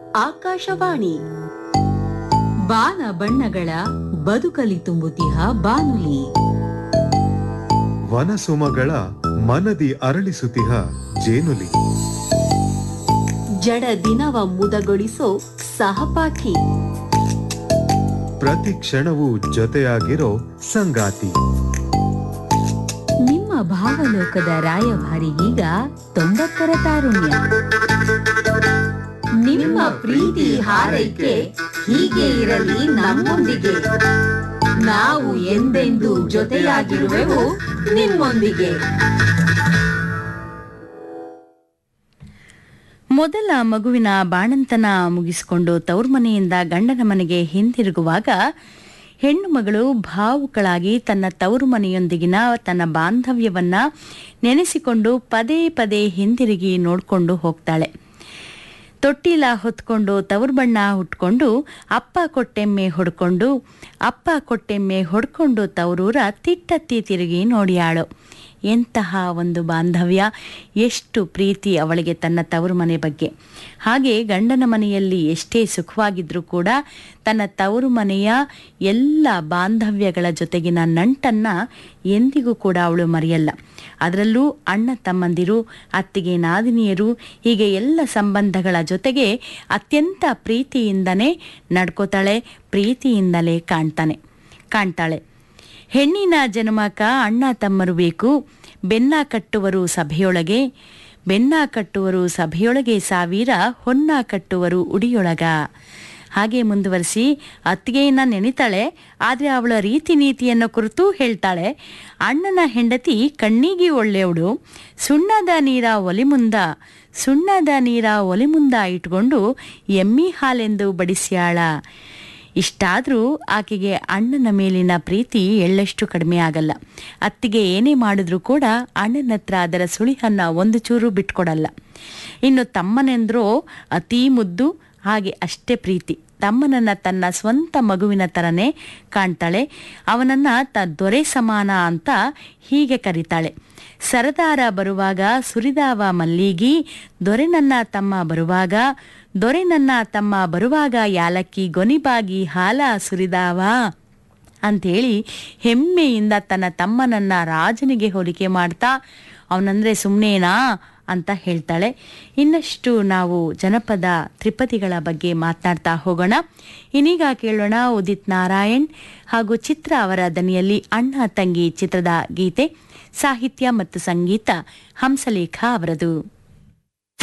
ಆಕಾಶವಾಣಿ ಬಾನ ಬಣ್ಣಗಳ ಬದುಕಲಿ ತುಂಬುತಿಹ ಬಾನುಲಿ ವನಸುಮಗಳ ಮನದಿ ಅರಳಿಸುತಿಹ ಜೇನುಲಿ ಜಡ ದಿನವ ಮುದಗೊಳಿಸೋ ಸಹಪಾಠಿ ಪ್ರತಿ ಕ್ಷಣವೂ ಜೊತೆಯಾಗಿರೋ ಸಂಗಾತಿ ನಿಮ್ಮ ಭಾವಲೋಕದ ರಾಯಭಾರಿಗೀಗ ತೊಂಬತ್ತರ ತಾರುಣ್ಯ ನಿಮ್ಮ ಪ್ರೀತಿ ಹಾರೈಕೆ ಹೀಗೆ ಇರಲಿ ನಮ್ಮೊಂದಿಗೆ ನಾವು ಎಂದೆಂದೂ ಜೊತೆಯಾಗಿರುವೆವು ನಿಮ್ಮೊಂದಿಗೆ ಮೊದಲ ಮಗುವಿನ ಬಾಣಂತನ ಮುಗಿಸಿಕೊಂಡು ತೌರ್ಮನೆಯಿಂದ ಗಂಡನ ಮನೆಗೆ ಹಿಂದಿರುಗುವಾಗ ಹೆಣ್ಣು ಮಗಳು ಭಾವುಕಳಾಗಿ ತನ್ನ ತವರು ಮನೆಯೊಂದಿಗಿನ ತನ್ನ ಬಾಂಧವ್ಯವನ್ನ ನೆನೆಸಿಕೊಂಡು ಪದೇ ಪದೇ ಹಿಂದಿರುಗಿ ನೋಡ್ಕೊಂಡು ಹೋಗ್ತಾಳೆ ತೊಟ್ಟಿಲ ಹೊತ್ಕೊಂಡು ತವರು ಬಣ್ಣ ಹುಟ್ಕೊಂಡು ಅಪ್ಪ ಕೊಟ್ಟೆಮ್ಮೆ ಹೊಡ್ಕೊಂಡು ಅಪ್ಪ ಕೊಟ್ಟೆಮ್ಮೆ ಹೊಡ್ಕೊಂಡು ತವರೂರ ತಿಟ್ಟತ್ತಿ ತಿರುಗಿ ನೋಡಿಯಾಳು ಎಂತಹ ಒಂದು ಬಾಂಧವ್ಯ ಎಷ್ಟು ಪ್ರೀತಿ ಅವಳಿಗೆ ತನ್ನ ತವರು ಮನೆ ಬಗ್ಗೆ ಹಾಗೆ ಗಂಡನ ಮನೆಯಲ್ಲಿ ಎಷ್ಟೇ ಸುಖವಾಗಿದ್ರೂ ಕೂಡ ತನ್ನ ತವರು ಮನೆಯ ಎಲ್ಲ ಬಾಂಧವ್ಯಗಳ ಜೊತೆಗಿನ ನಂಟನ್ನ ಎಂದಿಗೂ ಕೂಡ ಅವಳು ಮರೆಯಲ್ಲ ಅದರಲ್ಲೂ ಅಣ್ಣ ತಮ್ಮಂದಿರು ಅತ್ತಿಗೆ ನಾದಿನಿಯರು ಹೀಗೆ ಎಲ್ಲ ಸಂಬಂಧಗಳ ಜೊತೆಗೆ ಅತ್ಯಂತ ಪ್ರೀತಿಯಿಂದನೇ ನಡ್ಕೋತಾಳೆ ಪ್ರೀತಿಯಿಂದಲೇ ಕಾಣ್ತಾನೆ ಕಾಣ್ತಾಳೆ ಹೆಣ್ಣಿನ ಜನ್ಮಕ ಅಣ್ಣ ತಮ್ಮರು ಬೇಕು ಬೆನ್ನ ಕಟ್ಟುವರು ಸಭೆಯೊಳಗೆ ಬೆನ್ನ ಕಟ್ಟುವರು ಸಭೆಯೊಳಗೆ ಸಾವಿರ ಹೊನ್ನ ಕಟ್ಟುವರು ಉಡಿಯೊಳಗ ಹಾಗೆ ಮುಂದುವರಿಸಿ ಅತ್ತಿಗೆಯನ್ನ ನೆನಿತಾಳೆ ಆದರೆ ಅವಳ ರೀತಿ ನೀತಿಯನ್ನು ಕುರಿತು ಹೇಳ್ತಾಳೆ ಅಣ್ಣನ ಹೆಂಡತಿ ಕಣ್ಣಿಗೆ ಒಳ್ಳೆಯವಳು ಸುಣ್ಣದ ನೀರ ಒಲಿ ಮುಂದ ಸುಣ್ಣದ ನೀರ ಒಲಿ ಮುಂದ ಇಟ್ಕೊಂಡು ಎಮ್ಮಿ ಹಾಲೆಂದು ಬಡಿಸ್ಯಾಳ ಇಷ್ಟಾದರೂ ಆಕೆಗೆ ಅಣ್ಣನ ಮೇಲಿನ ಪ್ರೀತಿ ಎಳ್ಳಷ್ಟು ಕಡಿಮೆ ಆಗಲ್ಲ ಅತ್ತಿಗೆ ಏನೇ ಮಾಡಿದ್ರೂ ಕೂಡ ಅಣ್ಣನ ಹತ್ರ ಅದರ ಸುಳಿಹನ್ನ ಒಂದು ಚೂರು ಬಿಟ್ಕೊಡಲ್ಲ ಇನ್ನು ತಮ್ಮನೆಂದ್ರೋ ಅತೀ ಮುದ್ದು ಹಾಗೆ ಅಷ್ಟೇ ಪ್ರೀತಿ ತಮ್ಮನನ್ನ ತನ್ನ ಸ್ವಂತ ಮಗುವಿನ ಥರನೇ ಕಾಣ್ತಾಳೆ ಅವನನ್ನ ತ ದೊರೆ ಸಮಾನ ಅಂತ ಹೀಗೆ ಕರೀತಾಳೆ ಸರದಾರ ಬರುವಾಗ ಸುರಿದಾವ ಮಲ್ಲಿಗಿ ದೊರೆ ನನ್ನ ತಮ್ಮ ಬರುವಾಗ ದೊರೆ ನನ್ನ ತಮ್ಮ ಬರುವಾಗ ಯಾಲಕ್ಕಿ ಗೊನಿಬಾಗಿ ಹಾಲ ಸುರಿದಾವ ಅಂಥೇಳಿ ಹೆಮ್ಮೆಯಿಂದ ತನ್ನ ತಮ್ಮನನ್ನ ರಾಜನಿಗೆ ಹೋಲಿಕೆ ಮಾಡ್ತಾ ಅವನಂದ್ರೆ ಸುಮ್ಮನೇನಾ ಅಂತ ಹೇಳ್ತಾಳೆ ಇನ್ನಷ್ಟು ನಾವು ಜನಪದ ತ್ರಿಪದಿಗಳ ಬಗ್ಗೆ ಮಾತನಾಡ್ತಾ ಹೋಗೋಣ ಇನ್ನೀಗ ಕೇಳೋಣ ಉದಿತ್ ನಾರಾಯಣ್ ಹಾಗೂ ಚಿತ್ರ ಅವರ ದನಿಯಲ್ಲಿ ಅಣ್ಣ ತಂಗಿ ಚಿತ್ರದ ಗೀತೆ ಸಾಹಿತ್ಯ ಮತ್ತು ಸಂಗೀತ ಹಂಸಲೇಖ ಅವರದು